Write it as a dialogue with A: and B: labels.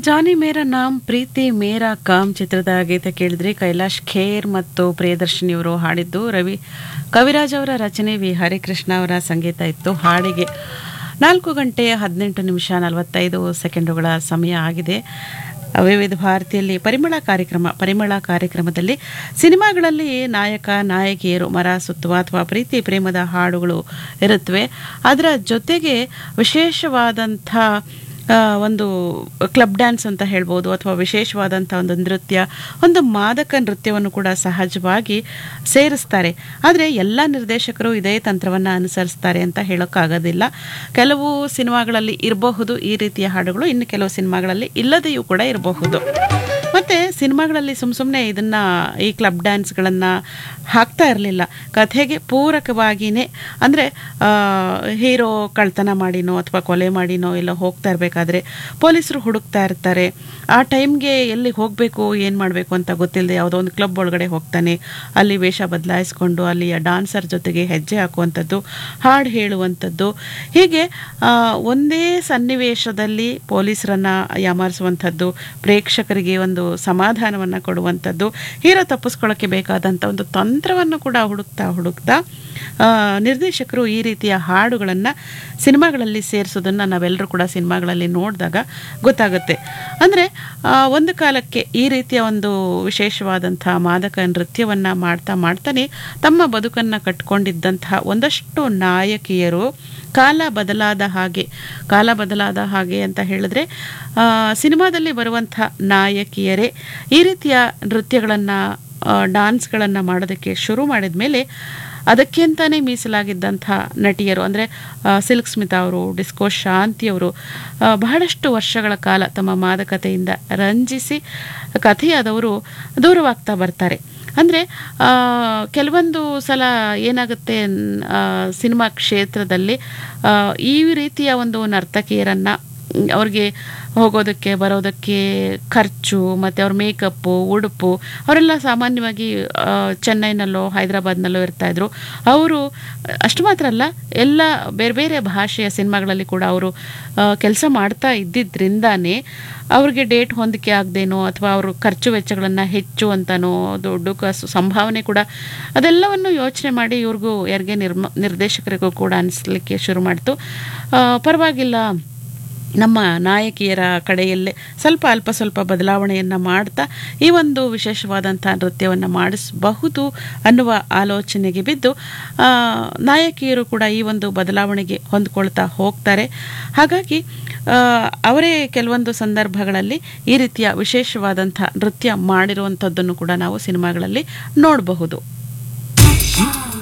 A: ಜಾನಿ ಮೇರಾ ನಾಮ್ ಪ್ರೀತಿ ಮೇರಾ com ಚಿತ್ರದ ಗೀತೆ ಕೇಳಿದ್ರಿ ಕೈಲಾಶ್ ಖೇರ್ ಮತ್ತು ಪ್ರಿಯದರ್ಶಿನಿ ಅವರು ಹಾಡಿದ್ದು ರವಿ ಕವಿರಾಜ್ ಅವರ ರಚನೆ ವಿ ಹರಿಕೃಷ್ಣ ಅವರ ಸಂಗೀತ ಇತ್ತು ಹಾಡಿಗೆ ನಾಲ್ಕು ಗಂಟೆ ಹದಿನೆಂಟು ನಿಮಿಷ ನಲವತ್ತೈದು ಸೆಕೆಂಡುಗಳ ಸಮಯ ಆಗಿದೆ ವಿವಿಧ ಭಾರತಿಯಲ್ಲಿ ಪರಿಮಳ ಕಾರ್ಯಕ್ರಮ ಪರಿಮಳ ಕಾರ್ಯಕ್ರಮದಲ್ಲಿ ಸಿನಿಮಾಗಳಲ್ಲಿ ನಾಯಕ ನಾಯಕಿಯರು ಮರ ಸುತ್ತುವ ಅಥವಾ ಪ್ರೀತಿ ಪ್ರೇಮದ ಹಾಡುಗಳು ಇರುತ್ತವೆ ಅದರ ಜೊತೆಗೆ ವಿಶೇಷವಾದಂಥ ಆ, ಒಂದು ಕ್ಲಬ್ ಡ್ಯಾನ್ಸ್ ಅಂತ ಹೇಳ್ಬೋದು ಅಥವಾ ವಿಶೇಷವಾದಂಥ ಒಂದು ನೃತ್ಯ ಒಂದು ಮಾದಕ ನೃತ್ಯವನ್ನು ಕೂಡ ಸಹಜವಾಗಿ ಸೇರಿಸ್ತಾರೆ ಆದರೆ ಎಲ್ಲ ನಿರ್ದೇಶಕರು ಇದೇ ತಂತ್ರವನ್ನು ಅನುಸರಿಸ್ತಾರೆ ಅಂತ ಹೇಳೋಕ್ಕಾಗೋದಿಲ್ಲ ಕೆಲವು ಸಿನಿಮಾಗಳಲ್ಲಿ ಇರಬಹುದು ಈ ರೀತಿಯ ಹಾಡುಗಳು ಇನ್ನು ಕೆಲವು ಸಿನಿಮಾಗಳಲ್ಲಿ ಇಲ್ಲದೆಯೂ ಕೂಡ ಇರಬಹುದು ಮತ್ತೆ ಸಿನಿಮಾಗಳಲ್ಲಿ ಸುಮ್ ಸುಮ್ಮನೆ ಇದನ್ನ ಈ ಕ್ಲಬ್ ಡ್ಯಾನ್ಸ್ಗಳನ್ನು ಹಾಕ್ತಾ ಇರಲಿಲ್ಲ ಕಥೆಗೆ ಪೂರಕವಾಗಿಯೇ ಅಂದರೆ ಹೀರೋ ಕಳ್ತನ ಮಾಡಿನೋ ಅಥವಾ ಕೊಲೆ ಮಾಡಿನೋ ಎಲ್ಲ ಹೋಗ್ತಾ ಇರಬೇಕಾದ್ರೆ ಪೊಲೀಸರು ಹುಡುಕ್ತಾ ಇರ್ತಾರೆ ಆ ಟೈಮ್ಗೆ ಎಲ್ಲಿ ಹೋಗಬೇಕು ಏನು ಮಾಡಬೇಕು ಅಂತ ಗೊತ್ತಿಲ್ಲದೆ ಯಾವುದೋ ಒಂದು ಕ್ಲಬ್ ಒಳಗಡೆ ಹೋಗ್ತಾನೆ ಅಲ್ಲಿ ವೇಷ ಬದಲಾಯಿಸ್ಕೊಂಡು ಅಲ್ಲಿಯ ಡಾನ್ಸರ್ ಜೊತೆಗೆ ಹೆಜ್ಜೆ ಹಾಕುವಂಥದ್ದು ಹಾಡು ಹೇಳುವಂಥದ್ದು ಹೀಗೆ ಆ, ಒಂದೇ ಸನ್ನಿವೇಶದಲ್ಲಿ ಪೊಲೀಸರನ್ನ ಯಾಮಾರಿಸುವಂಥದ್ದು ಪ್ರೇಕ್ಷಕರಿಗೆ ಒಂದು ಸಮಾಧಾನವನ್ನು ಕೊಡುವಂಥದ್ದು ಹೀರೋ ತಪ್ಪಿಸ್ಕೊಳ್ಳೋಕ್ಕೆ ಬೇಕಾದಂಥ ಒಂದು ತಂತ್ರವನ್ನು ಕೂಡ ಹುಡುಕ್ತಾ ಹುಡುಕ್ತಾ ಆ, ನಿರ್ದೇಶಕರು ಈ ರೀತಿಯ ಹಾಡುಗಳನ್ನು ಸಿನಿಮಾಗಳಲ್ಲಿ ಸೇರಿಸೋದನ್ನು ನಾವೆಲ್ಲರೂ ಕೂಡ ಸಿನಿಮಾಗಳಲ್ಲಿ ನೋಡಿದಾಗ ಗೊತ್ತಾಗುತ್ತೆ ಅಂದರೆ ಒಂದು ಕಾಲಕ್ಕೆ ಈ ರೀತಿಯ ಒಂದು ವಿಶೇಷವಾದಂಥ ಮಾದಕ ನೃತ್ಯವನ್ನು ಮಾಡ್ತಾ ಮಾಡ್ತಾನೆ ತಮ್ಮ ಬದುಕನ್ನು ಕಟ್ಕೊಂಡಿದ್ದಂತಹ ಒಂದಷ್ಟು ನಾಯಕಿಯರು ಕಾಲ ಬದಲಾದ ಹಾಗೆ ಕಾಲ ಬದಲಾದ ಹಾಗೆ ಅಂತ ಹೇಳಿದ್ರೆ ಆ, ಸಿನಿಮಾದಲ್ಲಿ ಬರುವಂಥ ನಾಯಕಿಯರೇ ಈ ರೀತಿಯ ನೃತ್ಯಗಳನ್ನು ಡಾನ್ಸ್ಗಳನ್ನು ಮಾಡೋದಕ್ಕೆ ಶುರು ಮಾಡಿದ ಮೇಲೆ ಅದಕ್ಕೆಂತಾನೆ ಮೀಸಲಾಗಿದ್ದಂಥ ನಟಿಯರು ಅಂದರೆ ಸಿಲ್ಕ್ ಸ್ಮಿತಾ ಅವರು ಡಿಸ್ಕೋ ಶಾಂತಿ ಅವರು ಆ, ಬಹಳಷ್ಟು ವರ್ಷಗಳ ಕಾಲ ತಮ್ಮ ಮಾದಕತೆಯಿಂದ ರಂಜಿಸಿ ಕಥೆಯಾದವರು ದೂರವಾಗ್ತಾ ಬರ್ತಾರೆ ಅಂದರೆ ಕೆಲವೊಂದು ಸಲ ಏನಾಗುತ್ತೆ ನ್- ಆ, ಸಿನಿಮಾ ಕ್ಷೇತ್ರದಲ್ಲಿ ಆ, ಈ ರೀತಿಯ ಒಂದು ನರ್ತಕಿಯರನ್ನು ಅವ್ರಿಗೆ ಹೋಗೋದಕ್ಕೆ ಬರೋದಕ್ಕೆ ಖರ್ಚು ಮತ್ತು ಅವ್ರ ಮೇಕಪ್ಪು ಉಡುಪು ಅವರೆಲ್ಲ ಸಾಮಾನ್ಯವಾಗಿ ಆ, ಚೆನ್ನೈನಲ್ಲೋ ಹೈದರಾಬಾದ್ನಲ್ಲೋ ಇರ್ತಾಯಿದ್ರು ಅವರು ಅಷ್ಟು ಮಾತ್ರ ಅಲ್ಲ ಎಲ್ಲ ಬೇರೆ ಬೇರೆ ಭಾಷೆಯ ಸಿನಿಮಾಗಳಲ್ಲಿ ಕೂಡ ಅವರು ಕೆಲಸ ಮಾಡ್ತಾ ಇದ್ದಿದ್ರಿಂದಾನೇ ಅವ್ರಿಗೆ ಡೇಟ್ ಹೊಂದಿಕೆ ಆಗದೇನೋ ಅಥವಾ ಅವರು ಖರ್ಚು ವೆಚ್ಚಗಳನ್ನು ಹೆಚ್ಚು ಅಂತನೋ ದುಡ್ಡು ಕಾಸು ಸಂಭಾವನೆ ಕೂಡ ಅದೆಲ್ಲವನ್ನು ಯೋಚನೆ ಮಾಡಿ ಇವ್ರಿಗೂ ಯಾರಿಗೆ ನಿರ್ಮ ನಿರ್ದೇಶಕರಿಗೂ ಕೂಡ ಅನಿಸ್ಲಿಕ್ಕೆ ಶುರು ಮಾಡ್ತು ಆ, ಪರವಾಗಿಲ್ಲ ನಮ್ಮ ನಾಯಕಿಯರ ಕಡೆಯಲ್ಲೇ ಸ್ವಲ್ಪ ಅಲ್ಪ ಸ್ವಲ್ಪ ಬದಲಾವಣೆಯನ್ನು ಮಾಡ್ತಾ ಈ ಒಂದು ವಿಶೇಷವಾದಂಥ ನೃತ್ಯವನ್ನು ಮಾಡಿಸಬಹುದು ಅನ್ನುವ ಆಲೋಚನೆಗೆ ಬಿದ್ದು ಆ, ನಾಯಕಿಯರು ಕೂಡ ಈ ಒಂದು ಬದಲಾವಣೆಗೆ ಹೊಂದ್ಕೊಳ್ತಾ ಹೋಗ್ತಾರೆ ಹಾಗಾಗಿ ಆ, ಅವರೇ ಕೆಲವೊಂದು ಸಂದರ್ಭಗಳಲ್ಲಿ ಈ ರೀತಿಯ ವಿಶೇಷವಾದಂಥ ನೃತ್ಯ ಮಾಡಿರುವಂಥದ್ದನ್ನು ಕೂಡ ನಾವು ಸಿನಿಮಾಗಳಲ್ಲಿ ನೋಡಬಹುದು